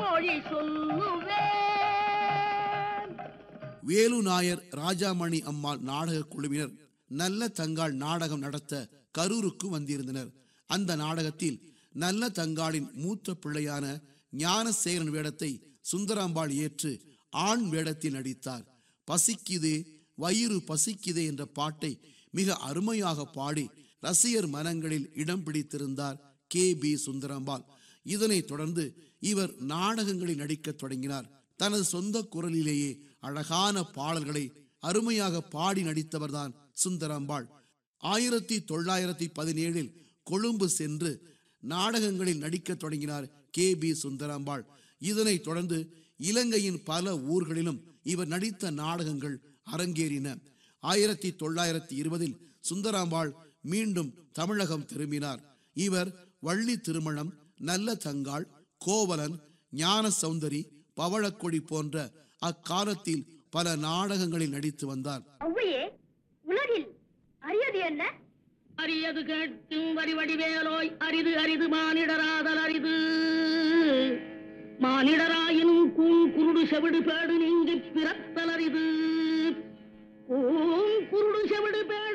மொழி சொல்லுவேன் வேலு நாயர் ராஜாமணி அம்மாள் நாடக குழுவினர் நல்ல தங்காள் நாடகம் நடத்த கரூருக்கு வந்திருந்தனர் அந்த நாடகத்தில் நல்ல தங்காளின் மூத்த பிள்ளையான ஞானசேகரன் வேடத்தை சுந்தராம்பாள் ஏற்று ஆண் வேடத்தில் நடித்தார் பசிக்குதே வயிறு பசிக்குதே என்ற பாட்டை மிக அருமையாக பாடி ரசிகர் மனங்களில் இடம் பிடித்திருந்தார் கே பி சுந்தராம்பாள் இதனைத் தொடர்ந்து இவர் நாடகங்களில் நடிக்கத் தொடங்கினார் தனது சொந்த குரலிலேயே அழகான பாடல்களை அருமையாக பாடி நடித்தவர்தான் சுந்தராம்பாள் ஆயிரத்தி தொள்ளாயிரத்தி பதினேழில் கொழும்பு சென்று நாடகங்களில் நடிக்கத் தொடங்கினார் கே பி சுந்தராம்பாள் இதனைத் தொடர்ந்து இலங்கையின் பல ஊர்களிலும் இவர் நடித்த நாடகங்கள் அரங்கேறின ஆயிரத்தி தொள்ளாயிரத்தி இருபதில் சுந்தராம்பாள் மீண்டும் தமிழகம் திரும்பினார் இவர் வள்ளி திருமணம் நல்ல தங்காள் கோவலன் ஞான சௌந்தரி பவழக்கொடி போன்ற அக்காலத்தில் பல நாடகங்களில் நடித்து வந்தார் ஔவையே உலகில் அரியது என்ன அரியது கேட்கும் வரி வடிவேலோய் அரிது அரிது மானிடராதல் அரிது மானிடராயினும் கூன் குருடு செவிடு பேடு நீங்கி பிறத்தல் அரிது கூன் குருடு செவிடு பேடு